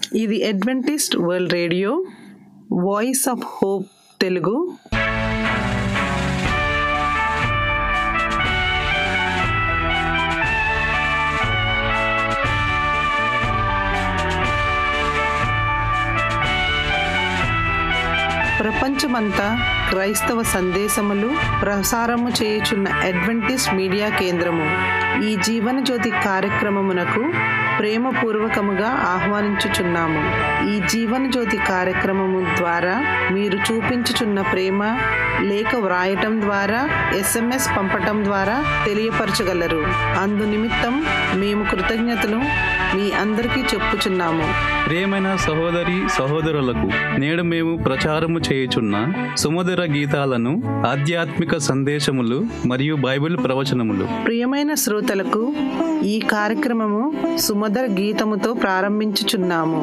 ఇది Adventist world radio voice of hope Telugu ప్రపంచమంతా క్రైస్తవ సందేశములు ప్రసారము చేయుచున్న అడ్వెంటిస్ట్ మీడియా కేంద్రము ఈ జీవన జ్యోతి కార్యక్రమమునకు ప్రేమపూర్వకముగా ఆహ్వానించుచున్నాము ఈ జీవన జ్యోతి కార్యక్రమము ద్వారా మీరు చూపించుచున్న ప్రేమ లేఖ వ్రాయటం ద్వారా ఎస్ఎంఎస్ పంపటం ద్వారా తెలియపరచగలరు అందు నిమిత్తం మేము కృతజ్ఞతలు మీ అందరికీ చెప్పుచున్నాము ప్రియమైన సహోదరి సహోదరులకు నేడు మేము ప్రచారము చేయుచున్న సుమధుర గీతాలను ఆధ్యాత్మిక సందేశములు మరియు బైబిల్ ప్రవచనములు ప్రియమైన శ్రోతలకు ఈ కార్యక్రమము సుమధుర గీతముతో ప్రారంభించుచున్నాము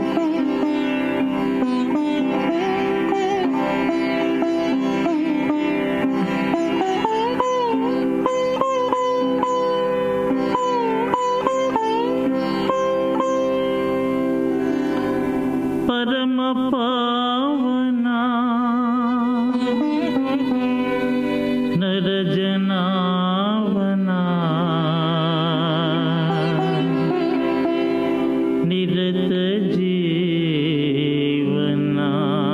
పరమ పావనా నరజనావనా నిరత జీవనా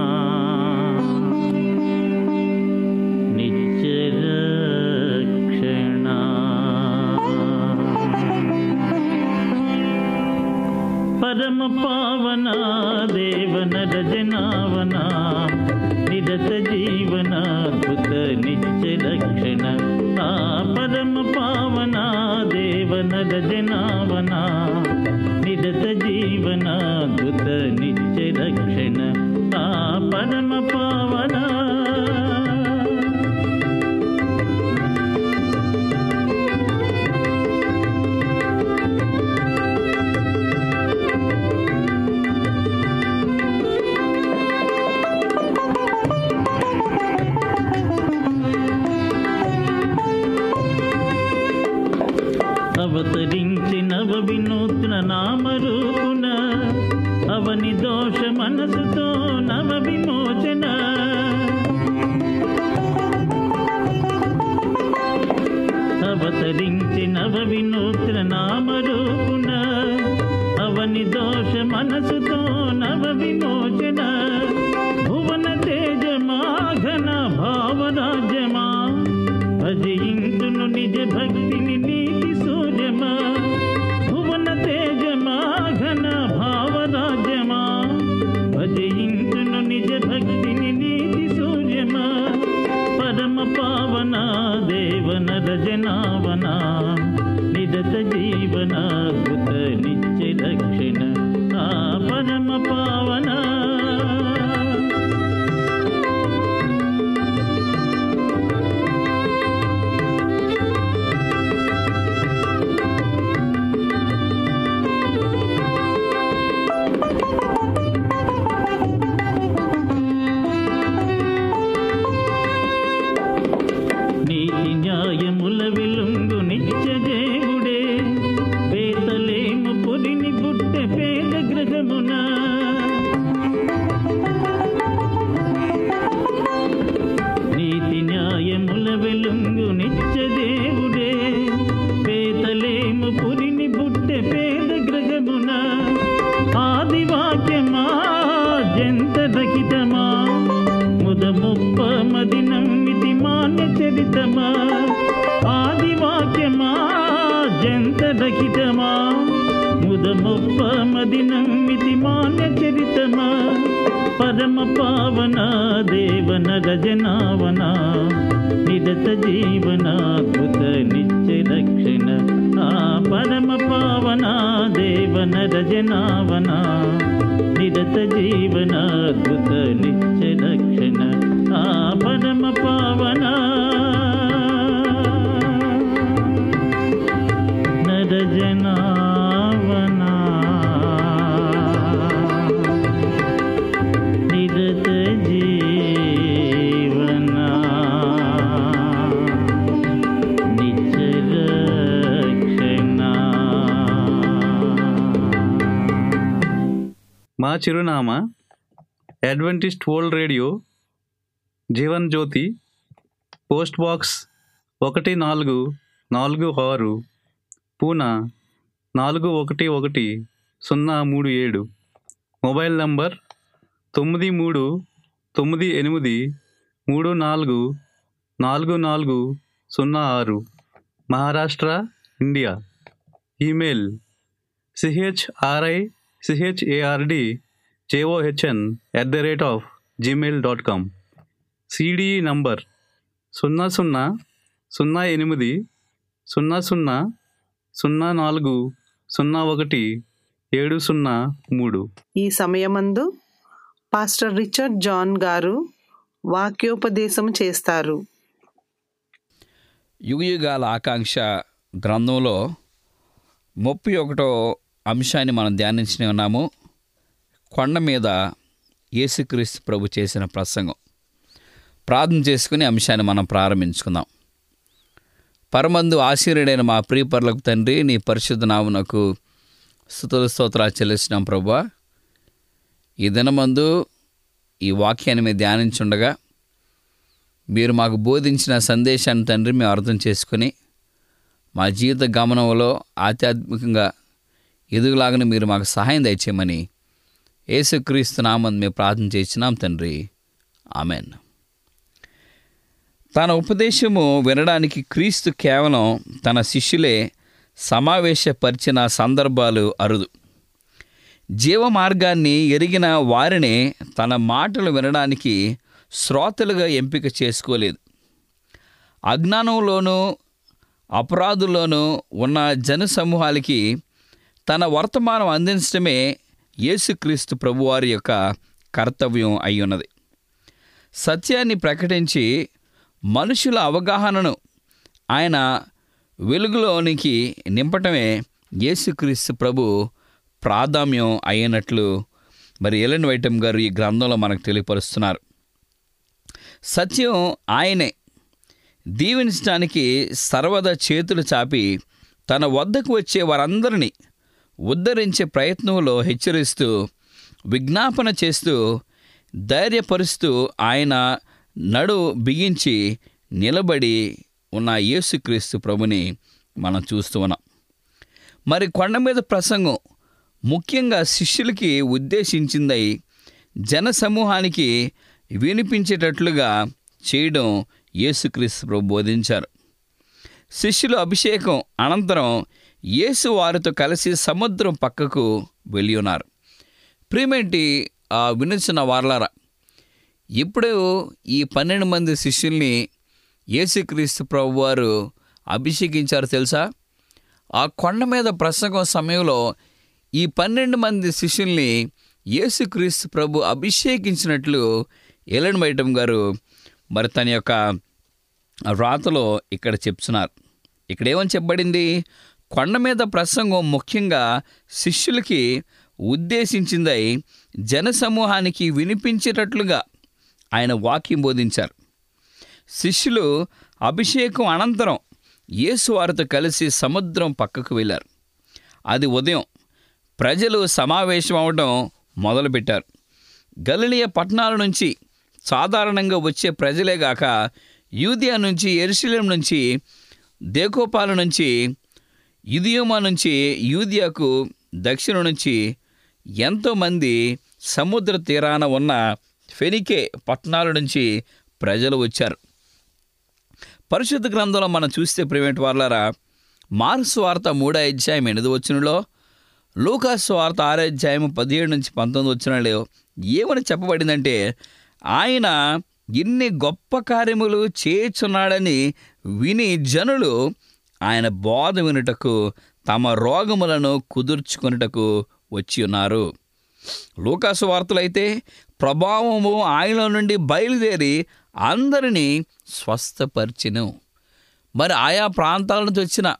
నిత్యరక్షణ పరమ పావన దేవన రజనావన నిరత జీవన కృత నిత్య రక్షణ ఆ పరమ పావన దేవన రజనావన నిరత జీవన కృత నిత్య రక్షణ ఆ పరమ పావన అవతరించి నవ వినూత్న నామరూపున అవని దోష మనసుతో నవ విమోచన అవతరించి నవ వినూత్న నామరూపున అవని దోష మనసుతో నవ విమోచన భువన తేజమా ఘన భావరాజ్యమా భజయింతును నిజ భక్తిని నీతి సూర్యమా భువన తేజమా ఘన భావరాజ్యమా భజయింతును నిజ భక్తిని నీతి సూర్యమా పరమ పావన దేవన రజనావన నిరత జీవన కృత నిత్య రక్షణ ఆ పరమ పావన నీతి న్యాయముల విలుంగు నిత్య దేవుడే పేతలేము పొదిని పుట్టె పేద గ్రహమున నీతి న్యాయముల వెలుంగు నిత్య దేవుడే పేతలేము పురిని పుట్టె పేద గ్రహమున ఆదివాక్యమా జంత రహితమా ముద ముప్ప మది నమ్మితి మాన్య చరితమా ఆదివాక్యమా జంత రహితమా ముద ముప్ప మది నమ్మితి మాన్య చరితమా పరమ పావన దేవన రజనావన నిరత జీవన కృత నిత్య రక్షణ ఆ పరమ పావన దేవన రజనావన నిరత జీవన కృత నిత్య రక్షణ ఆ పరమ పావన నరజనావన నిరత జీవన నిత్య రక్షణ మా చిరునామా Adventist world radio Jeevan Jyoti post box ఒకటి నాలుగు నాలుగు ఆరు పూనా నాలుగు ఒకటి ఒకటి సున్నా మూడు ఏడు మొబైల్ నంబర్ తొమ్మిది మూడు తొమ్మిది ఎనిమిది మూడు నాలుగు నాలుగు నాలుగు సున్నా ఆరు Maharashtra India email C H R I C H A R D J O H N at the rate of Gmail dot com C D E number సున్నా సున్నా సున్నా ఎనిమిది సున్నా సున్నా సున్నా నాలుగు సున్నా ఒకటి ఏడు సున్నా మూడు ఈ సమయమందు పాస్టర్ రిచర్డ్ జాన్ గారు వాక్యోపదేశం చేస్తారు యుగయుగాల ఆకాంక్ష గ్రంథంలో ముప్పై ఒకటో అంశాన్ని మనం ధ్యానించి ఉన్నాము కొండ మీద యేసుక్రీస్తు ప్రభు చేసిన ప్రసంగం ప్రార్థన చేసుకుని అంశాన్ని మనం ప్రారంభించుకుందాం పరమందు ఆశీర్యుడైన మా ప్రియపరులకు తండ్రి నీ పరిశుద్ధ నామునకు స్తుతుల స్తోత్రాలు చెల్లిస్తున్నాం ప్రభా ఈ దినమందు ఈ వాక్యాన్ని మేము ధ్యానించుండగా మీరు మాకు బోధించిన సందేశాన్ని తండ్రి మేము అర్థం చేసుకుని మా జీవిత గమనంలో ఆధ్యాత్మికంగా ఎదుగులాగానే మీరు మాకు సహాయం దయచేయమని యేసుక్రీస్తు నామని మేము ప్రార్థన చేసినాం తండ్రి ఆమెన్ తన ఉపదేశము వినడానికి క్రీస్తు కేవలం తన శిష్యులే సమావేశపరిచిన సందర్భాలు అరుదు జీవ మార్గాన్ని ఎరిగిన వారినే తన మాటలు వినడానికి శ్రోతలుగా ఎంపిక చేసుకోలేదు అజ్ఞానంలోనూ అపరాధుల్లోనూ ఉన్న జన సమూహాలకి తన వర్తమానం అందించడమే యేసుక్రీస్తు ప్రభువారి యొక్క కర్తవ్యం అయి ఉన్నది సత్యాన్ని ప్రకటించి మనుషుల అవగాహనను ఆయన వెలుగులోనికి నింపటమే యేసుక్రీస్తు ప్రభు ప్రాధాన్యం అయినట్లు మరి ఎలెన్ వైటం గారు ఈ గ్రంథంలో మనకు తెలియపరుస్తున్నారు సత్యం ఆయనే దీవించడానికి సర్వదా చేతులు చాపి తన వద్దకు వచ్చే వారందరినీ ఉద్ధరించే ప్రయత్నంలో హెచ్చరిస్తూ విజ్ఞాపన చేస్తూ ధైర్యపరుస్తూ ఆయన నడు బిగించి నిలబడి ఉన్న యేసుక్రీస్తు ప్రభుని మనం చూస్తూ ఉన్నాం మరి కొండ మీద ప్రసంగం ముఖ్యంగా శిష్యులకి ఉద్దేశించిందై జన సమూహానికి వినిపించేటట్లుగా చేయడం యేసుక్రీస్తు ప్రభు బోధించారు శిష్యుల అభిషేకం అనంతరం యేసు వారితో కలిసి సముద్రం పక్కకు వెళ్ళి ఉన్నారు ప్రియమేంటి ఆ వినిచిన వార్లారా ఇప్పుడు ఈ పన్నెండు మంది శిష్యుల్ని యేసుక్రీస్తు ప్రభు వారు అభిషేకించారు తెలుసా ఆ కొండ మీద ప్రసంగం సమయంలో ఈ పన్నెండు మంది శిష్యుల్ని యేసుక్రీస్తు ప్రభు అభిషేకించినట్లు ఎలన్ మైటం గారు మరి తన యొక్క వ్రాతలో ఇక్కడ చెప్తున్నారు ఇక్కడ ఏమని చెప్పబడింది కొండ మీద ప్రసంగం ముఖ్యంగా శిష్యులకి ఉద్దేశించిందై జనసమూహానికి వినిపించేటట్లుగా ఆయన వాక్యం బోధించారు శిష్యులు అభిషేకం అనంతరం యేసు వారితో కలిసి సముద్రం పక్కకు వెళ్ళారు అది ఉదయం ప్రజలు సమావేశం అవడం మొదలుపెట్టారు గలిలియ పట్టణాల నుంచి సాధారణంగా వచ్చే ప్రజలే గాక యూదియా నుంచి ఎరుశలేం నుంచి దేకోపాల నుంచి యుదియోమా నుంచి యూదియాకు దక్షిణం నుంచి ఎంతోమంది సముద్ర తీరాన ఉన్న ఫెనికే పట్టణాల నుంచి ప్రజలు వచ్చారు పరిశుద్ధ గ్రంథంలో మనం చూస్తే ప్రివెంట్ వార్లారా మార్సు వార్త మూడో అధ్యాయం ఎనిమిది వచ్చినలో లూకాసు వార్త ఆరో అధ్యాయం పదిహేడు నుంచి పంతొమ్మిది వచ్చినలో ఏమని చెప్పబడిందంటే ఆయన ఇన్ని గొప్ప కార్యములు చేయుచున్నాడని విని జనులు ఆయన బోధ వినుటకు తమ రోగములను కుదుర్చుకొనుటకు వచ్చి ఉన్నారు లూకాసు వార్తలైతే ప్రభావము ఆయన నుండి బయలుదేరి అందరినీ స్వస్థపరిచెను మరి ఆయా ప్రాంతాల నుంచి వచ్చిన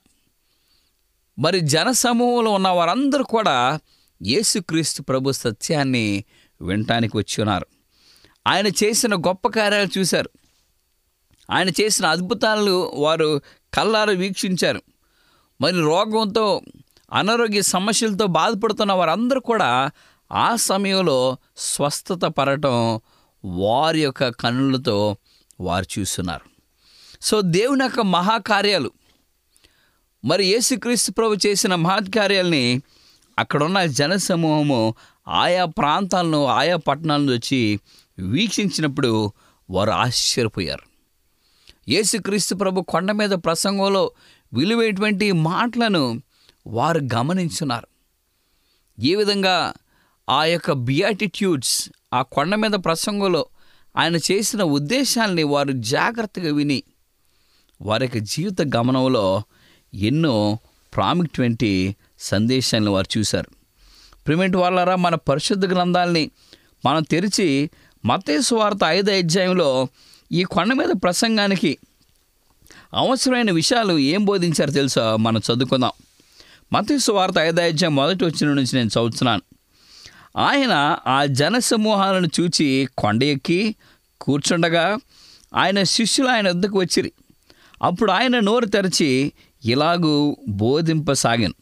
మరి జనసమూహంలో ఉన్న వారందరూ కూడా యేసుక్రీస్తు ప్రభు సత్యాన్ని వినటానికి వచ్చి ఉన్నారు ఆయన చేసిన గొప్ప కార్యాలు చూశారు ఆయన చేసిన అద్భుతాలను వారు కళ్ళారు వీక్షించారు మరి రోగంతో అనారోగ్య సమస్యలతో బాధపడుతున్న వారందరూ కూడా ఆ సమయంలో స్వస్థత పడటం వారి యొక్క కన్నులతో వారు చూస్తున్నారు సో దేవుని యొక్క మహాకార్యాలు మరి యేసుక్రీస్తు ప్రభు చేసిన మహత్కార్యాల్ని అక్కడున్న జనసమూహము ఆయా ప్రాంతాలను ఆయా పట్టణాలను వచ్చి వీక్షించినప్పుడు వారు ఆశ్చర్యపోయారు యేసుక్రీస్తు ప్రభు కొండ మీద ప్రసంగంలో విలువైనటువంటి మాటలను వారు గమనించున్నారు ఏ విధంగా ఆ యొక్క బియాటిట్యూడ్స్ ఆ కొండ మీద ప్రసంగంలో ఆయన చేసిన ఉద్దేశాల్ని వారు జాగ్రత్తగా విని వారి యొక్క జీవిత గమనంలో ఎన్నో ప్రాముఖ్యమైన సందేశాలను వారు చూశారు ప్రిమెంట్ వాళ్ళరా మన పరిశుద్ధ గ్రంథాలని మనం తెరిచి మతేసు వార్త ఐదో అధ్యాయంలో ఈ కొండ మీద ప్రసంగానికి అవసరమైన విషయాలు ఏం బోధించారో తెలుసా మనం చదువుకుందాం మతేసు వార్త ఐదో అధ్యాయం మొదటి వచ్చిన నుంచి నేను చదువుతున్నాను ఆయన ఆ జన సమూహాలను చూచి కొండ ఎక్కి కూర్చుండగా ఆయన శిష్యులు ఆయన వద్దకు వచ్చిరి అప్పుడు ఆయన నోరు తెరచి ఇలాగూ బోధింపసాగాను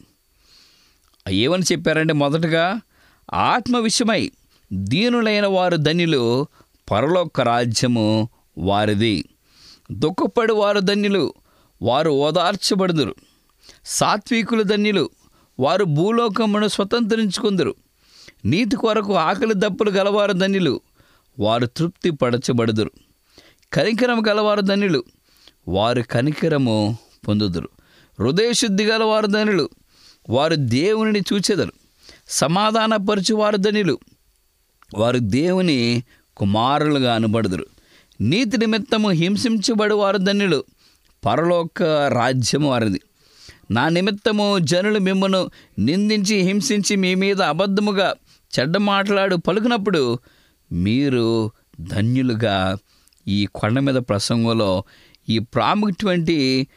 ఏమని చెప్పారంటే మొదటగా ఆత్మ విషయమై దీనులైన వారు ధన్యులు పరలోక రాజ్యము వారిది దుఃఖపడి వారు ధన్యులు వారు ఓదార్చబడుదురు సాత్వికులు ధన్యులు వారు భూలోకమును స్వతంత్రించుకుందరు నీతి కొరకు ఆకలి దప్పులు గలవారు ధన్యులు వారు తృప్తి పడచబడుదురు కనికరము గలవారు ధన్యులు వారు కనికరము పొందుదురు హృదయశుద్ధి గలవారు ధనులు వారు దేవునిని చూచెదరు సమాధానపరచువారు ధనులు వారు దేవుని కుమారులుగా అనబడుదురు నీతి నిమిత్తము హింసించబడు వారు ధన్యులు పరలోక రాజ్యము వారిది నా నిమిత్తము జనులు మిమ్మను నిందించి హింసించి మీ మీద అబద్ధముగా చెడ్డ మాట్లాడు పలుకునప్పుడు మీరు ధన్యులుగా ఈ కొండ మీద ప్రసంగంలో ఈ ప్రాముఖ్యటువంటి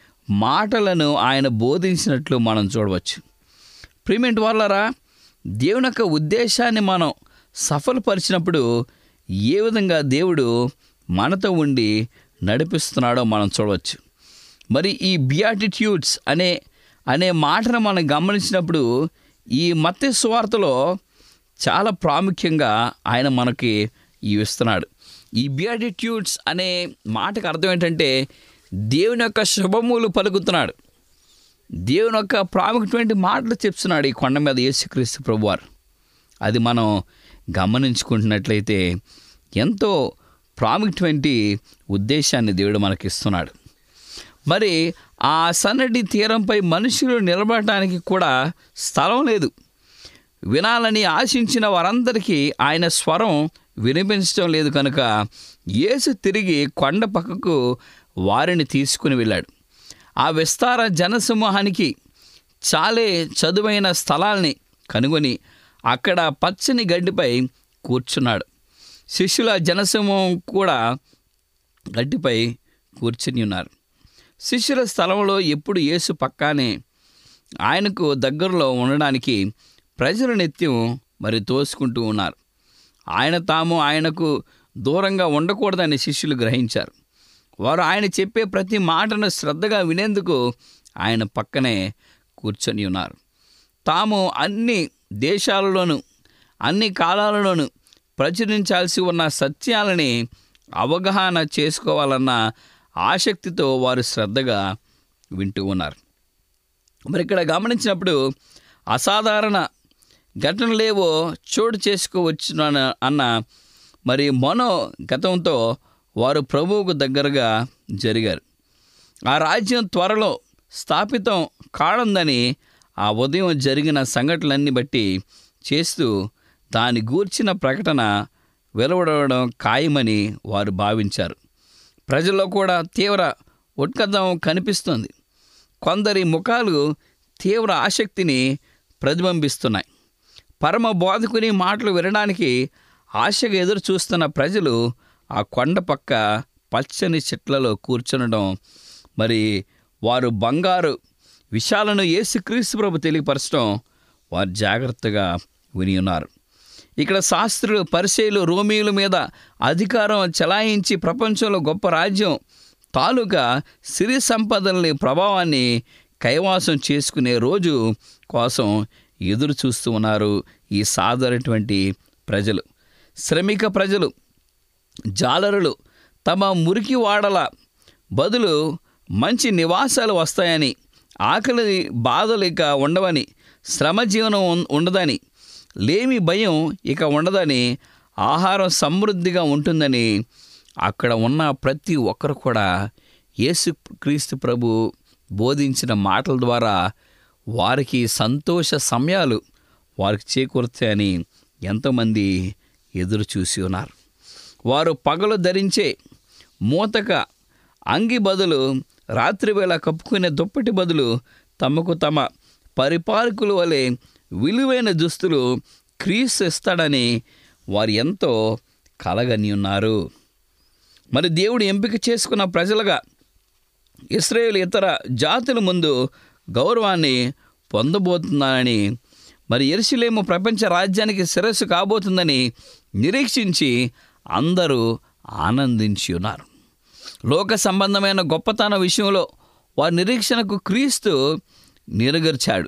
మాటలను ఆయన బోధించినట్లు మనం చూడవచ్చు ప్రిమెంట్ వాళ్ళరా దేవుని యొక్క ఉద్దేశాన్ని మనం సఫలపరిచినప్పుడు ఏ విధంగా దేవుడు మనతో ఉండి నడిపిస్తున్నాడో మనం చూడవచ్చు మరి ఈ బియాటిట్యూడ్స్ అనే అనే మాటను మనం గమనించినప్పుడు ఈ మత్స్య స్వార్థలో చాలా ప్రాముఖ్యంగా ఆయన మనకి ఇవి ఇస్తున్నాడు ఈ బియాటిట్యూడ్స్ అనే మాటకు అర్థం ఏంటంటే దేవుని యొక్క శుభములు పలుకుతున్నాడు దేవుని యొక్క ప్రాముఖ్యమైన మాటలు చెప్తున్నాడు ఈ కొండ మీద యేసుక్రీస్తు ప్రభువారు అది మనం గమనించుకుంటున్నట్లయితే ఎంతో ప్రాముఖ్యమైన ఉద్దేశాన్ని దేవుడు మనకి ఇస్తున్నాడు మరి ఆ సన్నటి తీరంపై మనుషులు నిలబడటానికి కూడా స్థలం లేదు వినాలని ఆశించిన వారందరికీ ఆయన స్వరం వినిపించడం లేదు కనుక యేసు తిరిగి కొండ పక్కకు వారిని తీసుకుని వెళ్ళాడు ఆ విస్తార జనసమూహానికి చాలే చదువైన స్థలాల్ని కనుగొని అక్కడ పచ్చని గడ్డిపై కూర్చున్నాడు శిష్యుల జనసమూహం కూడా గడ్డిపై కూర్చుని ఉన్నారు శిష్యుల స్థలంలో ఎప్పుడు యేసు పక్కానే ఆయనకు దగ్గరలో ఉండడానికి ప్రజలు నిత్యం మరి తోసుకుంటూ ఉన్నారు ఆయన తాము ఆయనకు దూరంగా ఉండకూడదని శిష్యులు గ్రహించారు వారు ఆయన చెప్పే ప్రతి మాటను శ్రద్ధగా వినేందుకు ఆయన పక్కనే కూర్చొని ఉన్నారు తాము అన్ని దేశాలలోనూ అన్ని కాలాలలోనూ ప్రచురించాల్సి ఉన్న సత్యాలని అవగాహన చేసుకోవాలన్న ఆసక్తితో వారు శ్రద్ధగా వింటూ ఉన్నారు మరి ఇక్కడ గమనించినప్పుడు అసాధారణ ఘటనలేవో చోటు చేసుకోవచ్చు అన్న మరి మనో గతంతో వారు ప్రభువుకు దగ్గరగా జరిగారు ఆ రాజ్యం త్వరలో స్థాపితం కానుందని ఆ ఉదయం జరిగిన సంఘటనలన్నీ బట్టి చేస్తూ దాని గూర్చిన ప్రకటన వెలువడడం ఖాయమని వారు భావించారు ప్రజల్లో కూడా తీవ్ర ఉత్కథం కనిపిస్తుంది కొందరి ముఖాలు తీవ్ర ఆసక్తిని ప్రతిబింబిస్తున్నాయి పరమ బోధకుని మాటలు వినడానికి ఆశగా ఎదురు చూస్తున్న ప్రజలు ఆ కొండ పక్క పచ్చని చెట్లలో కూర్చునడం మరి వారు బంగారు విషయాలను యేసుక్రీస్తు ప్రభు తెలియపరచడం వారు జాగ్రత్తగా విని ఉన్నారు ఇక్కడ శాస్త్రులు పరిచయలు రోమియుల మీద అధికారం చెలాయించి ప్రపంచంలో గొప్ప రాజ్యం తాలూకా సిరి సంపదల్ని ప్రభావాన్ని కైవాసం చేసుకునే రోజు కోసం ఎదురు చూస్తూ ఉన్నారు ఈ సాధారణటువంటి ప్రజలు శ్రమిక ప్రజలు జాలరులు తమ మురికి వాడల బదులు మంచి నివాసాలు వస్తాయని ఆకలి బాధలు ఇక ఉండవని శ్రమ జీవనం ఉం- ఉండదని లేమి భయం ఇక ఉండదని ఆహారం సమృద్ధిగా ఉంటుందని అక్కడ ఉన్న ప్రతి ఒక్కరు కూడా యేసు క్రీస్తు ప్రభు బోధించిన మాటల ద్వారా వారికి సంతోష సమయాలు వారికి చేకూరుతాయని ఎంతోమంది ఎదురు చూసి ఉన్నారు వారు పగలు ధరించే మూతక అంగి బదులు రాత్రివేళ కప్పుకునే దుప్పటి బదులు తమకు తమ పరిపాలకుల వలె విలువైన దుస్తులు క్రీస్తు ఇస్తాడని వారు ఎంతో కలగని ఉన్నారు మరి దేవుడు ఎంపిక చేసుకున్న ప్రజలుగా ఇస్రాయేల్ ఇతర జాతుల ముందు గౌరవాన్ని పొందబోతున్నానని మరి ఎరుసలేము ప్రపంచ రాజ్యానికి శిరస్సు కాబోతుందని నిరీక్షించి అందరూ ఆనందించి ఉన్నారు లోక సంబంధమైన గొప్పతన విషయంలో వారి నిరీక్షణకు క్రీస్తు నిరగర్చాడు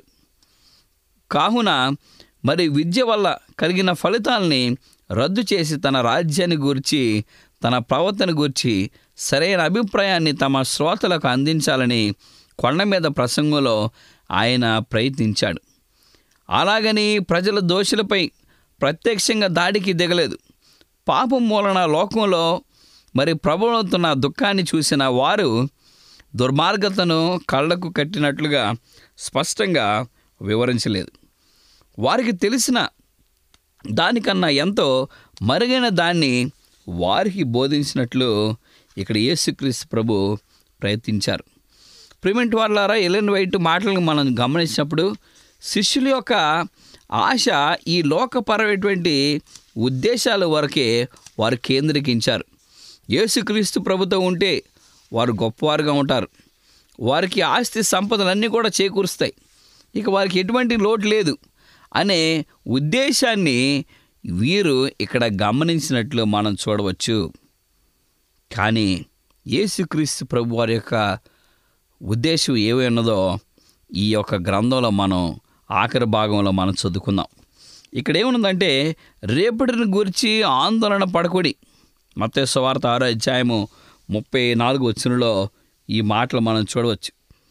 కావున మరి విద్య వల్ల కలిగిన ఫలితాల్ని రద్దు చేసి తన రాజ్యాన్ని గూర్చి తన ప్రవర్తన గూర్చి సరైన అభిప్రాయాన్ని తమ శ్రోతలకు అందించాలని కొండ మీద ప్రసంగంలో ఆయన ప్రయత్నించాడు అలాగని ప్రజల దోషులపై ప్రత్యక్షంగా దాడికి దిగలేదు పాపం మూలన లోకంలో మరి ప్రబలుతున్న దుఃఖాన్ని చూసిన వారు దుర్మార్గతను కళ్ళకు కట్టినట్లుగా స్పష్టంగా వివరించలేదు వారికి తెలిసిన దానికన్నా ఎంతో మరుగైన దాన్ని వారికి బోధించినట్లు ఇక్కడ యేసుక్రీస్తు ప్రభు ప్రయత్నించారు ప్రిమెంట్ వాళ్ళారా ఎలెన్ వైట్ మాటలను మనం గమనించినప్పుడు శిష్యుల యొక్క ఆశ ఈ లోకపరమైనటువంటి ఉద్దేశాల వరకే వారు కేంద్రీకరించారు యేసుక్రీస్తు ప్రభుతో ఉంటే వారు గొప్పవారుగా ఉంటారు వారికి ఆస్తి సంపదలన్నీ కూడా చేకూరుస్తాయి ఇక వారికి ఎటువంటి లోటు లేదు అనే ఉద్దేశాన్ని వీరు ఇక్కడ గమనించినట్లు మనం చూడవచ్చు కానీ యేసుక్రీస్తు ప్రభు వారి యొక్క ఉద్దేశం ఏమై ఉన్నదో ఈ యొక్క గ్రంథంలో మనం ఆఖరి భాగంలో మనం చదువుకుందాం ఇక్కడ ఏమున్నదంటే రేపటిని గురించి ఆందోళన పడకూడి మత్తయి సువార్త ఆరో అధ్యాయము ముప్పై నాలుగు వచ్చినలో ఈ మాటలు మనం చూడవచ్చు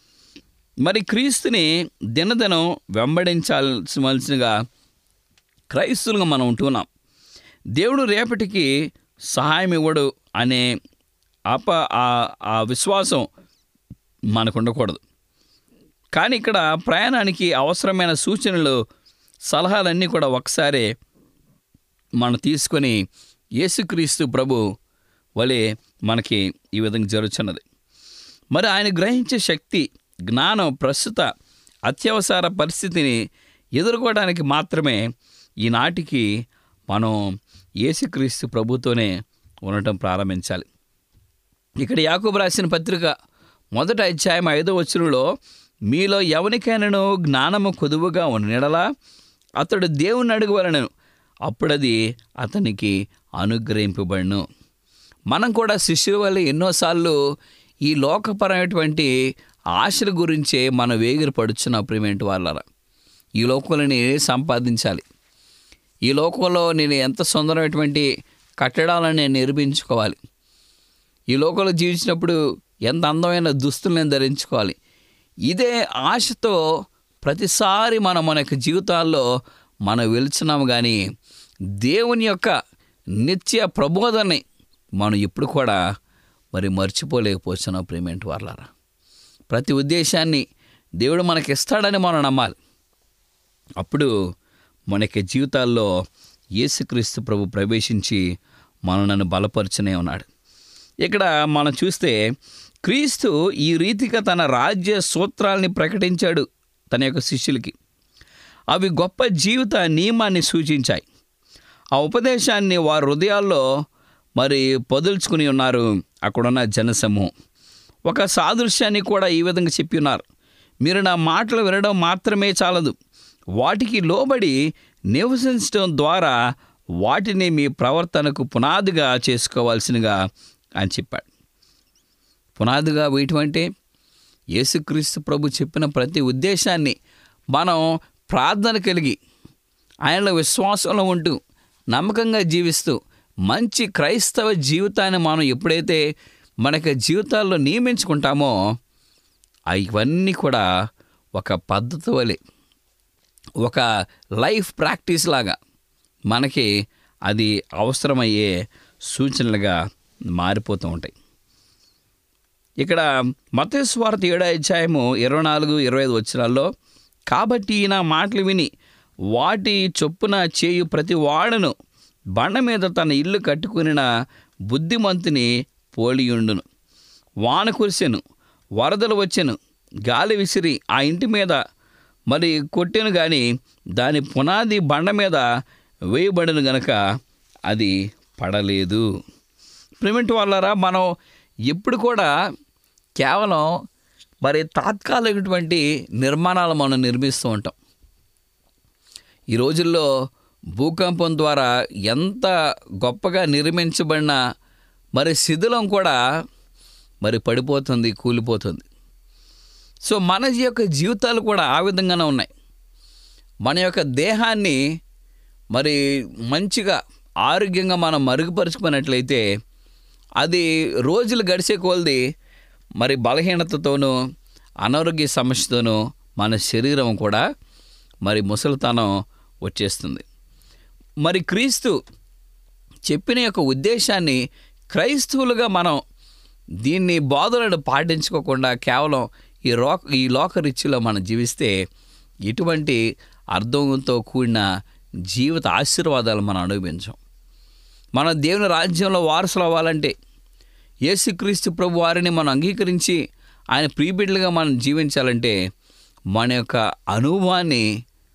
మరి క్రీస్తుని దినదినం వెంబడించాల్సివలసినగా క్రైస్తులుగా మనం ఉంటున్నాం దేవుడు రేపటికి సహాయం ఇవ్వడు అనే అప ఆ- ఆ విశ్వాసం మనకు ఉండకూడదు కానీ ఇక్కడ ప్రయాణానికి అవసరమైన సూచనలు సలహాలన్నీ కూడా ఒకసారి మనం తీసుకొని యేసుక్రీస్తు ప్రభు వలె మనకి ఈ విధంగా జరుగుతున్నది మరి ఆయన గ్రహించే శక్తి జ్ఞానం ప్రస్తుత అత్యవసర పరిస్థితిని ఎదుర్కోవడానికి మాత్రమే ఈనాటికి మనం యేసుక్రీస్తు ప్రభుతోనే ఉండటం ప్రారంభించాలి ఇక్కడ యాకూబు రాసిన పత్రిక మొదట అధ్యాయం ఐదో వచనంలో మీలో ఎవరికైనాను జ్ఞానము కొదువుగా ఉండడలా అతడు దేవుని అడుగువలను అప్పుడది అతనికి అనుగ్రహింపబడును మనం కూడా శిష్యుల వల్ల ఎన్నోసార్లు ఈ లోకపరమైనటువంటి ఆశల గురించే మనం వేగిరి పడుచున్న ప్రిమెంట్ వాళ్ళరా ఈ లోకంలో నేనే సంపాదించాలి ఈ లోకంలో నేను ఎంత సుందరమైనటువంటి కట్టడాలను నేను నిర్మించుకోవాలి ఈ లోకంలో జీవించినప్పుడు ఎంత అందమైన దుస్తులు నేను ధరించుకోవాలి ఇదే ఆశతో ప్రతిసారి మనం మన యొక్క జీవితాల్లో మనం వెళ్తున్నాము కానీ దేవుని యొక్క నిత్య ప్రబోధాన్ని మనం ఇప్పుడు కూడా మరి మర్చిపోలేకపోతున్నాం ప్రేమేంటి వాళ్ళారా ప్రతి ఉద్దేశాన్ని దేవుడు మనకి ఇస్తాడని మనం నమ్మాలి అప్పుడు మనకి జీవితాల్లో యేసుక్రీస్తు ప్రభు ప్రవేశించి మనలను బలపరచనే ఉన్నాడు ఇక్కడ మనం చూస్తే క్రీస్తు ఈ రీతిగా తన రాజ్య సూత్రాల్ని ప్రకటించాడు తన యొక్క శిష్యులకి అవి గొప్ప జీవిత నియమాన్ని సూచించాయి ఆ ఉపదేశాన్ని వారి హృదయాల్లో మరి పొదుల్చుకుని ఉన్నారు అక్కడున్న జనసమూహం ఒక సాదృశ్యాన్ని కూడా ఈ విధంగా చెప్పి ఉన్నారు మీరు నా మాటలు వినడం మాత్రమే చాలదు వాటికి లోబడి నివసించడం ద్వారా వాటిని మీ ప్రవర్తనకు పునాదిగా చేసుకోవాల్సినగా అని చెప్పాడు పునాదిగా వేయటం అంటే యేసుక్రీస్తు ప్రభు చెప్పిన ప్రతి ఉద్దేశాన్ని మనం ప్రార్థన కలిగి ఆయనలో విశ్వాసంలో ఉంటూ నమ్మకంగా జీవిస్తూ మంచి క్రైస్తవ జీవితాన్ని మనం ఎప్పుడైతే మనకి జీవితాల్లో నియమించుకుంటామో ఇవన్నీ కూడా ఒక పద్ధతి వలె ఒక లైఫ్ ప్రాక్టీస్ లాగా మనకి అది అవసరమయ్యే సూచనలుగా మారిపోతూ ఉంటాయి ఇక్కడ మతస్వార్థ ఏడో అధ్యాయము ఇరవై నాలుగు ఇరవై ఐదు వచ్చినాల్లో కాబట్టి నా మాటలు విని వాటి చొప్పున చేయు ప్రతి వాడను బండ మీద తన ఇల్లు కట్టుకునిన బుద్ధిమంతుని పోలియుండును వాన కురిసెను వరదలు వచ్చెను గాలి విసిరి ఆ ఇంటి మీద మరి కొట్టెను కానీ దాని పునాది బండ మీద వేయబడిన గనక అది పడలేదు ప్రిమెంట్ వాళ్ళరా మనం ఎప్పుడు కూడా కేవలం మరి తాత్కాలికటువంటి నిర్మాణాలు మనం నిర్మిస్తూ ఉంటాం ఈ రోజుల్లో భూకంపం ద్వారా ఎంత గొప్పగా నిర్మించబడిన మరి శిథిలం కూడా మరి పడిపోతుంది కూలిపోతుంది సో మన యొక్క జీవితాలు కూడా ఆ విధంగానే ఉన్నాయి మన యొక్క దేహాన్ని మరి మంచిగా ఆరోగ్యంగా మనం మరుగుపరుచుకున్నట్లయితే అది రోజులు గడిచే కొలది మరి బలహీనతతోనూ అనారోగ్య సమస్యతోనూ మన శరీరం కూడా మరి ముసలితనం వచ్చేస్తుంది మరి క్రీస్తు చెప్పిన యొక్క ఉద్దేశాన్ని క్రైస్తవులుగా మనం దీన్ని బోధనను పాటించుకోకుండా కేవలం ఈ రోక ఈ లోకరిచ్చిలో మనం జీవిస్తే ఎటువంటి అర్థంతో కూడిన జీవిత ఆశీర్వాదాలు మనం అనుభవించాం మన దేవుని రాజ్యంలో వారసులు అవ్వాలంటే యేసుక్రీస్తు ప్రభు వారిని మనం అంగీకరించి ఆయన ప్రీబిడ్లుగా మనం జీవించాలంటే మన యొక్క అనుభవాన్ని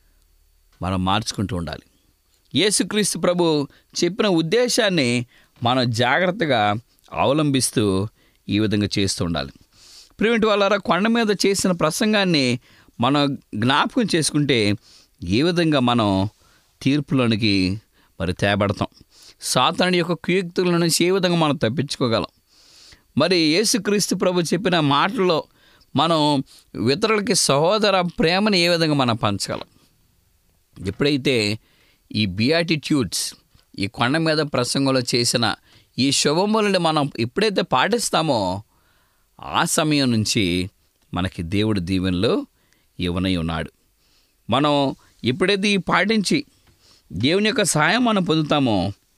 మనం మార్చుకుంటూ ఉండాలి యేసుక్రీస్తు ప్రభు చెప్పిన ఉద్దేశాన్ని మనం జాగ్రత్తగా అవలంబిస్తూ ఈ విధంగా చేస్తూ ఉండాలి ప్రిమిటి వాళ్ళారా కొండ మీద చేసిన ప్రసంగాన్ని మనం జ్ఞాపకం చేసుకుంటే ఏ విధంగా మనం తీర్పులోనికి మరి తేబడతాం సాతానుడి యొక్క కుయుక్తుల నుంచి ఏ విధంగా మనం తప్పించుకోగలం మరి యేసుక్రీస్తు ప్రభు చెప్పిన మాటల్లో మనం ఇతరులకి సహోదర ప్రేమను ఏ విధంగా మనం పంచగలం ఎప్పుడైతే ఈ బియాటిట్యూడ్స్ ఈ కొండ మీద ప్రసంగంలో చేసిన ఈ శుభములను మనం ఎప్పుడైతే పాటిస్తామో ఆ సమయం నుంచి మనకి దేవుడు దీవెనలో ఇవ్వనై ఉన్నాడు మనం ఎప్పుడైతే ఈ పాటించి దేవుని యొక్క సహాయం మనం పొందుతామో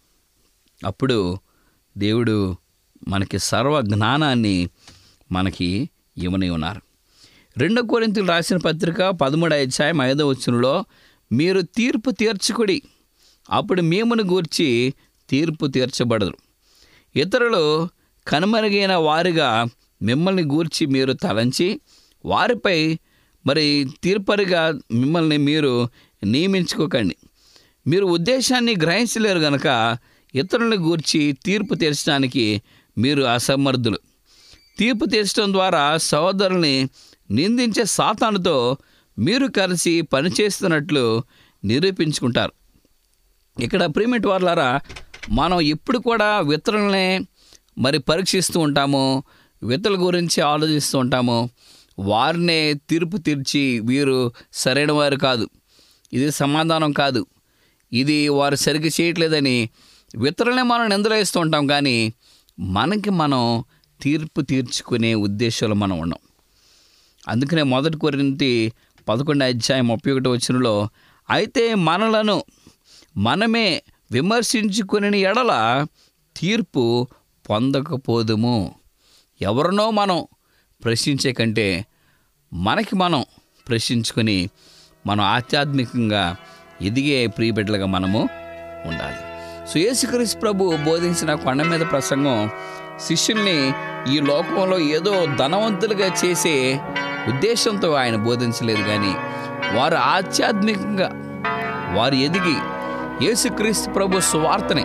అప్పుడు దేవుడు మనకి సర్వ జ్ఞానాన్ని మనకి ఇవ్వని ఉన్నారు రెండో కోరింతలు రాసిన పత్రిక పదమూడు అధ్యాయం ఐదో వచ్చునులో మీరు తీర్పు తీర్చుకుడి అప్పుడు మేమును గూర్చి తీర్పు తీర్చబడదు ఇతరులు కనుమరుగైన వారిగా మిమ్మల్ని గూర్చి మీరు తలంచి వారిపై మరి తీర్పరిగా మిమ్మల్ని మీరు నియమించుకోకండి మీరు ఉద్దేశాన్ని గ్రహించలేరు గనక ఇతరులను గూర్చి తీర్పు తీర్చడానికి మీరు అసమర్థులు తీర్పు తీర్చడం ద్వారా సహోదరుల్ని నిందించే సాతానుతో మీరు కలిసి పనిచేస్తున్నట్లు నిరూపించుకుంటారు ఇక్కడ ప్రీమిట్ వాళ్ళారా మనం ఎప్పుడు కూడా విత్తనాలనే మరి పరీక్షిస్తూ ఉంటాము విత్తల గురించి ఆలోచిస్తూ ఉంటాము వారినే తీర్పు తీర్చి వీరు సరైన వారు కాదు ఇది సమాధానం కాదు ఇది వారు సరిగ్గా చేయట్లేదని విత్తలనే మనం నిందలేస్తూ ఉంటాం కానీ మనకి మనం తీర్పు తీర్చుకునే ఉద్దేశంలో మనం ఉన్నాం అందుకనే మొదటి కొరింతి పదకొండు అధ్యాయం ముప్పై ఒకటి వచ్చినలో అయితే మనలను మనమే విమర్శించుకుని ఎడల తీర్పు పొందకపోదుము ఎవరినో మనం ప్రశ్నించే కంటే మనకి మనం ప్రశ్నించుకొని మనం ఆధ్యాత్మికంగా ఎదిగే ప్రియబిడ్డలుగా మనము ఉండాలి సో యేసుక్రీస్తు ప్రభు బోధించిన కొండ మీద ప్రసంగం శిష్యుల్ని ఈ లోకంలో ఏదో ధనవంతులుగా చేసే ఉద్దేశంతో ఆయన బోధించలేదు కానీ వారు ఆధ్యాత్మికంగా వారు ఎదిగి యేసుక్రీస్తు ప్రభు సువార్తని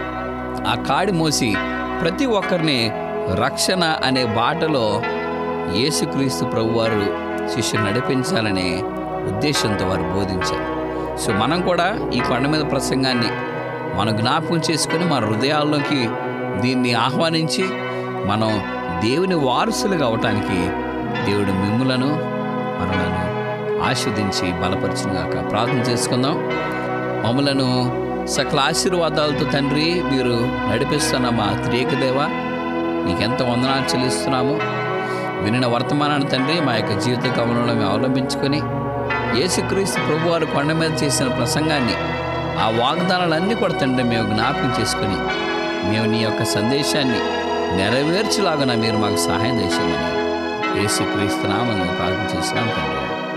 ఆ కాడి మోసి ప్రతి ఒక్కరిని రక్షణ అనే బాటలో యేసుక్రీస్తు ప్రభువారు శిష్యులు నడిపించాలనే ఉద్దేశంతో వారు బోధించారు సో మనం కూడా ఈ కొండ మీద ప్రసంగాన్ని మనం జ్ఞాపకం చేసుకుని మన హృదయాల్లోకి దీన్ని ఆహ్వానించి మనం దేవుని వారసులుగా అవటానికి దేవుడు మిమ్ములను మనలను ఆస్వాదించి బలపరచుగాక ప్రార్థన చేసుకుందాం మమ్మలను సకల ఆశీర్వాదాలతో తండ్రి మీరు నడిపిస్తున్న మా త్రియకదేవ నీకెంత వందనాలు చెల్లిస్తున్నాము వినిన వర్తమానాన్ని తండ్రి మా యొక్క జీవిత గమనంలో మేము అవలంబించుకొని యేసుక్రీస్తు ప్రభు వారు కొండ మీద చేసిన ప్రసంగాన్ని ఆ వాగ్దానాలన్నీ కూడా తండ్రి మేము జ్ఞాపకం చేసుకొని మేము నీ యొక్క సందేశాన్ని నెరవేర్చులాగా మీరు మాకు సహాయం చేసామని యేసుక్రీస్తు నామని ప్రార్థన చేసినాం తండ్రి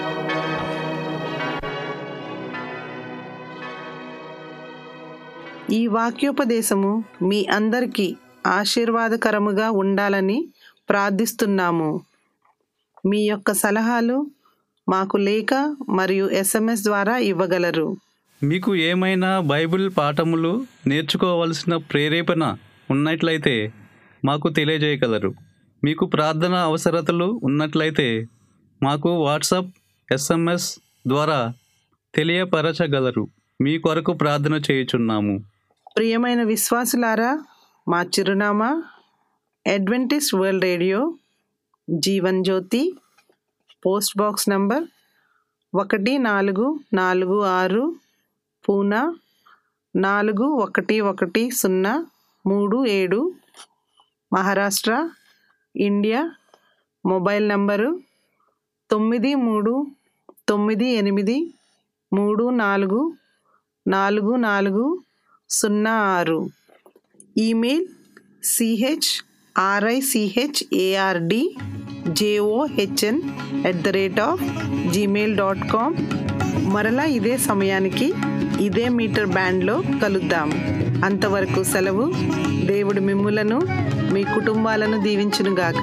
ఈ వాక్యోపదేశము మీ అందరికీ ఆశీర్వాదకరముగా ఉండాలని ప్రార్థిస్తున్నాము మీ యొక్క సలహాలు మాకు లేఖ మరియు ఎస్ఎంఎస్ ద్వారా ఇవ్వగలరు మీకు ఏమైనా బైబిల్ పాఠములు నేర్చుకోవలసిన ప్రేరేపణ ఉన్నట్లయితే మాకు తెలియజేయగలరు మీకు ప్రార్థన అవసరతలు ఉన్నట్లయితే మాకు వాట్సాప్ ఎస్ఎంఎస్ ద్వారా తెలియపరచగలరు మీ కొరకు ప్రార్థన చేయుచున్నాము ప్రియమైన విశ్వాసులారా మా చిరునామా Adventist world radio Jeevan Jyoti post box number ఒకటి నాలుగు నాలుగు ఆరు పూనా నాలుగు ఒకటి ఒకటి సున్నా మూడు ఏడు మహారాష్ట్ర ఇండియా మొబైల్ నంబరు తొమ్మిది మూడు తొమ్మిది ఎనిమిది మూడు నాలుగు నాలుగు నాలుగు సున్నా ఆరు email C H R I C H A R D J O H N at the rate of Gmail dot com మరలా ఇదే సమయానికి ఇదే మీటర్ బ్యాండ్లో కలుద్దాం అంతవరకు సెలవు దేవుడు మిమ్ములను మీ కుటుంబాలను దీవించునుగాక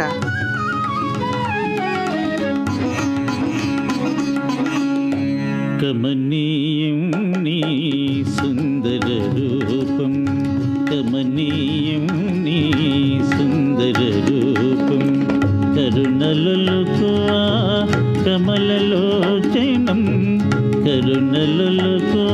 కమనీయం నీ సుందర రూపం కమనీయం నీ సుందర రూపం కరుణలులుకో కమలలోచనం కరుణలులుకో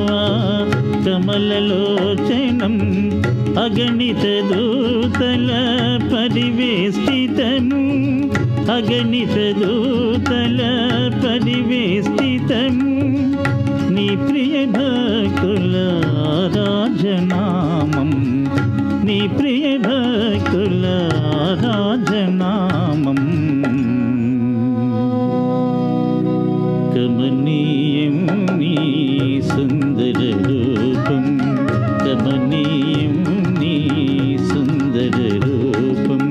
కమలలోచనం అగణిత దూతల పరివేష్టితము అగణిత దూతల పరివేష్టితము నీ ప్రియ భక్తుల ఆరాధనామం నీ ప్రియ భక్తుల ఆరాధనామం కమనీయం నీ సుందర రూపం కమనీయం నీ సుందర రూపం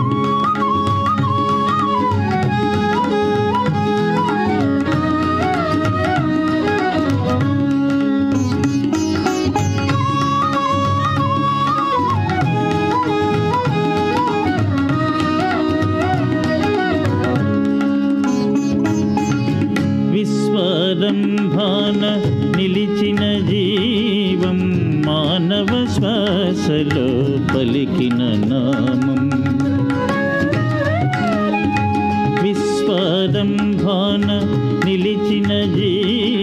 విశ్వరంభాన నిలిచిన జీవం మానవ శ్వాసలో పలికిన నామం విశ్వరంభాన నిలిచిన జీవం